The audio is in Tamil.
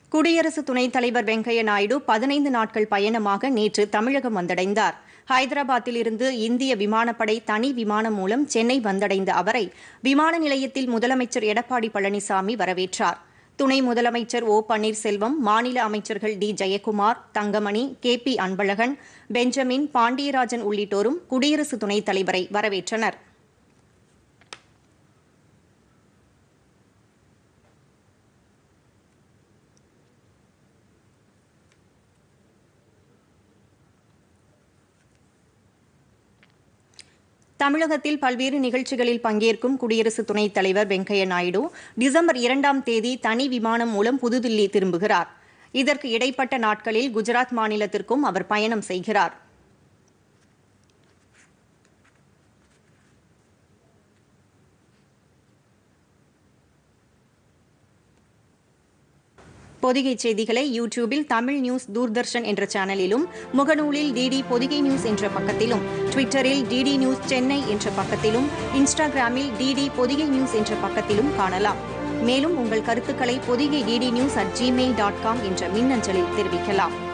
குடியரசு துணைத் தலைவர் வெங்கையா நாயுடு பதினைந்து நாட்கள் பயணமாக நேற்று தமிழகம் வந்தடைந்தார் ஹைதராபாத்தில் இருந்து இந்திய விமானப்படை தனி விமானம் மூலம் சென்னை வந்தடைந்த அவரை விமான நிலையத்தில் முதலமைச்சர் எடப்பாடி பழனிசாமி வரவேற்றார் துணை முதலமைச்சர் ஓ பன்னீர்செல்வம் மாநில அமைச்சர்கள் D Jayakumar Thangamani K P Anbazhagan Benjamin Pandiarajan உள்ளிட்டோரும் குடியரசு துணைத் தலைவரை வரவேற்றனர் தமிழகத்தில் பல்வேறு நிகழ்ச்சிகளில் பங்கேற்கும் குடியரசு துணைத் தலைவர் வெங்கையா நாயுடு டிசம்பர் இரண்டாம் தேதி தனி விமானம் மூலம் புதுதில்லி திரும்புகிறார் இதற்கு இடைப்பட்ட நாட்களில் குஜராத் மாநிலத்திற்கும் அவர் பயணம் செய்கிறார் பொதிகை செய்திகளை யூடியூபில் தமிழ் நியூஸ் தூர்தர்ஷன் என்ற சேனலிலும் முகநூலில் டிடி பொதிகை நியூஸ் என்ற பக்கத்திலும் ட்விட்டரில் டிடி நியூஸ் சென்னை என்ற பக்கத்திலும் இன்ஸ்டாகிராமில் டிடி பொதிகை நியூஸ் என்ற பக்கத்திலும் காணலாம் மேலும் உங்கள் கருத்துக்களை Podhigai DD news at Gmail dot com என்ற மின்னஞ்சலில் தெரிவிக்கலாம்